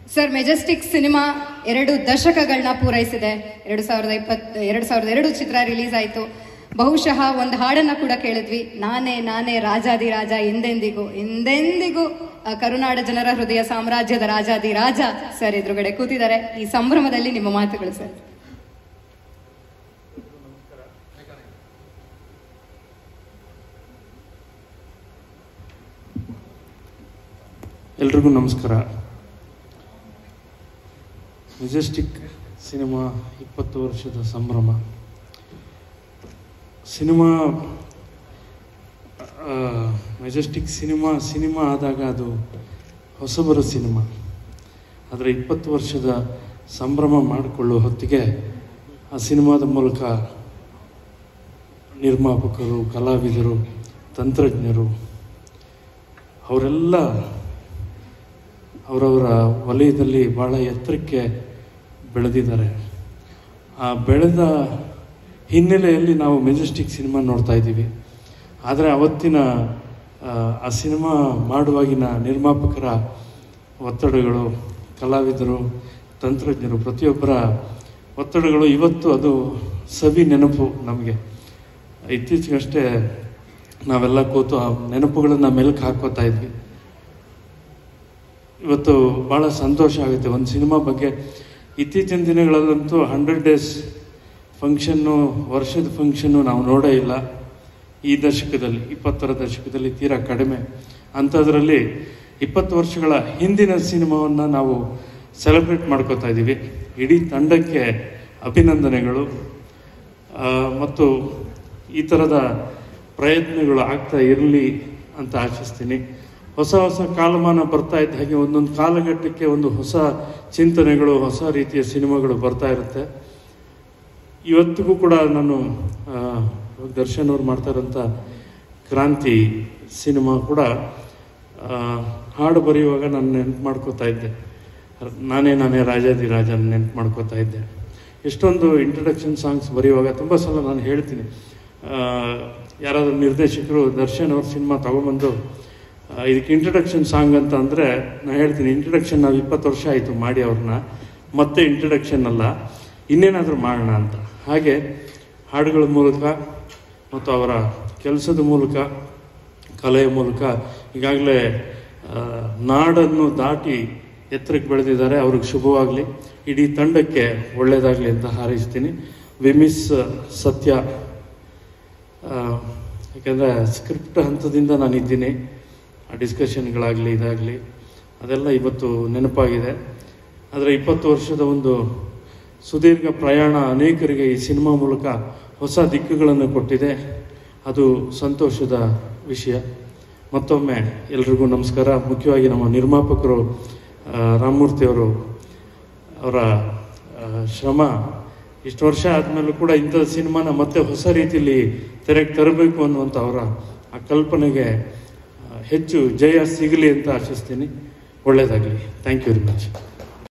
sir Majestic cinema ಎರಡು ದಶಕಗಳನ್ನ ಪೂರೈಸಿದೆ ಎರಡು ಸಾವಿರದ ಇಪ್ಪತ್ ಎರಡು ಸಾವಿರದ ಎರಡು ಚಿತ್ರ ರಿಲೀಸ್ ಆಯಿತು ಬಹುಶಃ ಒಂದು ಹಾಡನ್ನ ಕೂಡ ಕೇಳಿದ್ವಿ ನಾನೇ ನಾನೇ ರಾಜಾದಿ ರಾಜ ಎಂದೆಂದಿಗೂ ಎಂದೆಂದಿಗೂ ಆ, ಕರುನಾಡ ಜನರ ಹೃದಯ ಸಾಮ್ರಾಜ್ಯದ ರಾಜಾದಿ ರಾಜ ಸರ್ ಎದುರುಗಡೆ ಕೂತಿದ್ದಾರೆ ಈ ಸಂಭ್ರಮದಲ್ಲಿ ನಿಮ್ಮ ಮಾತುಗಳು ಸರ್ ಎಲ್ರಿಗೂ ನಮಸ್ಕಾರ ಮೆಜೆಸ್ಟಿಕ್ ಸಿನಿಮಾ ಇಪ್ಪತ್ತು ವರ್ಷದ ಸಂಭ್ರಮ ಸಿನಿಮಾ ಮೆಜೆಸ್ಟಿಕ್ ಸಿನಿಮಾ ಸಿನಿಮಾ ಆದಾಗ ಅದು ಹೊಸಬರ ಸಿನಿಮಾ ಆದರೆ ಇಪ್ಪತ್ತು ವರ್ಷದ ಸಂಭ್ರಮ ಮಾಡಿಕೊಳ್ಳುವ ಹೊತ್ತಿಗೆ ಆ ಸಿನಿಮಾದ ಮೂಲಕ ನಿರ್ಮಾಪಕರು ಕಲಾವಿದರು ತಂತ್ರಜ್ಞರು ಅವರೆಲ್ಲ ಅವರವರ ವಲಯದಲ್ಲಿ ಭಾಳ ಎತ್ತರಕ್ಕೆ ಬೆಳೆದಿದ್ದಾರೆ ಆ ಬೆಳೆದ ಹಿನ್ನೆಲೆಯಲ್ಲಿ ನಾವು ಮೆಜೆಸ್ಟಿಕ್ ಸಿನಿಮಾ ನೋಡ್ತಾ ಇದ್ದೀವಿ ಆದರೆ ಅವತ್ತಿನ ಆ, ಆ ಸಿನಿಮಾ ಮಾಡುವಾಗಿನ ನಿರ್ಮಾಪಕರ ಒತ್ತಡಗಳು ಕಲಾವಿದರು ತಂತ್ರಜ್ಞರು ಪ್ರತಿಯೊಬ್ಬರ ಒತ್ತಡಗಳು ಇವತ್ತು ಅದು ಸವಿ ನೆನಪು ನಮಗೆ ಇತ್ತೀಚೆಗಷ್ಟೇ ನಾವೆಲ್ಲ ಕೂತು ಆ ನೆನಪುಗಳನ್ನು ಮೆಲುಕು ಹಾಕೋತಾ ಇದ್ವಿ ಇವತ್ತು ಭಾಳ ಸಂತೋಷ ಆಗುತ್ತೆ ಒಂದು ಸಿನಿಮಾ ಬಗ್ಗೆ ಇತ್ತೀಚಿನ ದಿನಗಳಲ್ಲಂತೂ ಹಂಡ್ರೆಡ್ ಡೇಸ್ ಫಂಕ್ಷನ್ನು ವರ್ಷದ ಫಂಕ್ಷನ್ನು ನಾವು ನೋಡೇ ಇಲ್ಲ ಈ ದಶಕದಲ್ಲಿ ಇಪ್ಪತ್ತರ ದಶಕದಲ್ಲಿ ತೀರಾ ಕಡಿಮೆ ಅಂಥದ್ರಲ್ಲಿ ಇಪ್ಪತ್ತು ವರ್ಷಗಳ ಹಿಂದಿನ ಸಿನಿಮಾವನ್ನು ನಾವು ಸೆಲೆಬ್ರೇಟ್ ಮಾಡ್ಕೋತಾ ಇದ್ದೀವಿ ಇಡೀ ತಂಡಕ್ಕೆ ಅಭಿನಂದನೆಗಳು ಆ, ಮತ್ತು ಈ ಥರದ ಪ್ರಯತ್ನಗಳು ಆಗ್ತಾ ಇರಲಿ ಅಂತ ಆಶಿಸ್ತೀನಿ ಹೊಸ ಹೊಸ ಕಾಲಮಾನ ಬರ್ತಾ ಇದ್ದ ಹಾಗೆ ಒಂದೊಂದು ಕಾಲಘಟ್ಟಕ್ಕೆ ಒಂದು ಹೊಸ ಚಿಂತನೆಗಳು ಹೊಸ ರೀತಿಯ ಸಿನಿಮಾಗಳು ಬರ್ತಾ ಇರುತ್ತೆ ಇವತ್ತಿಗೂ ಕೂಡ ನಾನು ಆ, ಇವಾಗ ದರ್ಶನ್ ಅವ್ರು ಮಾಡ್ತಾ ಇರೋಂಥ ಕ್ರಾಂತಿ ಸಿನಿಮಾ ಕೂಡ ಆ, ಹಾಡು ಬರೆಯುವಾಗ ನಾನು ನೆನ್ಪು ಮಾಡ್ಕೋತಾ ಇದ್ದೆ ನಾನೇ ನಾನೇ ರಾಜಾದಿ ರಾಜನ ನೆನ್ಪು ಮಾಡ್ಕೋತಾ ಇದ್ದೆ ಎಷ್ಟೊಂದು ಇಂಟ್ರಡಕ್ಷನ್ ಸಾಂಗ್ಸ್ ಬರೆಯುವಾಗ ತುಂಬ ಸಲ ನಾನು ಹೇಳ್ತೀನಿ ಆ, ಯಾರಾದರೂ ನಿರ್ದೇಶಕರು ದರ್ಶನ್ ಅವ್ರ ಸಿನಿಮಾ ತೊಗೊಂಬಂದು ಆ, ಇದಕ್ಕೆ ಇಂಟ್ರಡಕ್ಷನ್ ಸಾಂಗ್ ಅಂತ ಅಂದರೆ ನಾನು ಹೇಳ್ತೀನಿ ಇಂಟ್ರಡಕ್ಷನ್ ನಾವು ಇಪ್ಪತ್ತು ವರ್ಷ ಆಯಿತು ಮಾಡಿ ಅವ್ರನ್ನ ಮತ್ತೆ ಇಂಟ್ರಡಕ್ಷನ್ ಅಲ್ಲ ಇನ್ನೇನಾದರೂ ಮಾಡೋಣ ಅಂತ ಹಾಗೆ ಹಾಡುಗಳ ಮೂಲಕ ಮತ್ತು ಅವರ ಕೆಲಸದ ಮೂಲಕ ಕಲೆಯ ಮೂಲಕ ಈಗಾಗಲೇ ಆ, ನಾಡನ್ನು ದಾಟಿ ಎತ್ತರಕ್ಕೆ ಬೆಳೆದಿದ್ದಾರೆ ಅವ್ರಿಗೆ ಶುಭವಾಗಲಿ ಇಡೀ ತಂಡಕ್ಕೆ ಒಳ್ಳೆಯದಾಗಲಿ ಅಂತ ಹಾರೈಸ್ತೀನಿ ವಿಮಿಸ್ ಸತ್ಯ ಆ, ಯಾಕಂದರೆ ಸ್ಕ್ರಿಪ್ಟ್ ಹಂತದಿಂದ ನಾನು ಇದ್ದೀನಿ ಆ ಡಿಸ್ಕಷನ್ಗಳಾಗಲಿ ಇದಾಗಲಿ ಅದೆಲ್ಲ ಇವತ್ತು ನೆನಪಾಗಿದೆ ಆದರೆ ಇಪ್ಪತ್ತು ವರ್ಷದ ಒಂದು ಸುದೀರ್ಘ ಪ್ರಯಾಣ ಅನೇಕರಿಗೆ ಈ ಸಿನಿಮಾ ಮೂಲಕ ಹೊಸ ದಿಕ್ಕುಗಳನ್ನು ಕೊಟ್ಟಿದೆ ಅದು ಸಂತೋಷದ ವಿಷಯ ಮತ್ತೊಮ್ಮೆ ಎಲ್ರಿಗೂ ನಮಸ್ಕಾರ ಮುಖ್ಯವಾಗಿ ನಮ್ಮ ನಿರ್ಮಾಪಕರು ಆ, ರಾಮಮೂರ್ತಿಯವರು ಅವರ ಆ, ಶ್ರಮ ಇಷ್ಟು ವರ್ಷ ಆದಮೇಲೂ ಕೂಡ ಇಂಥ ಸಿನಿಮಾನ ಮತ್ತೆ ಹೊಸ ರೀತಿಯಲ್ಲಿ ತೆರೆಗೆ ತರಬೇಕು ಅನ್ನುವಂಥ ಅವರ ಆ ಕಲ್ಪನೆಗೆ ಆ, ಹೆಚ್ಚು ಜಯ ಸಿಗಲಿ ಅಂತ ಆಶಿಸ್ತೀನಿ ಒಳ್ಳೆಯದಾಗಲಿ ಥ್ಯಾಂಕ್ ಯು ವೆರಿ ಮಚ್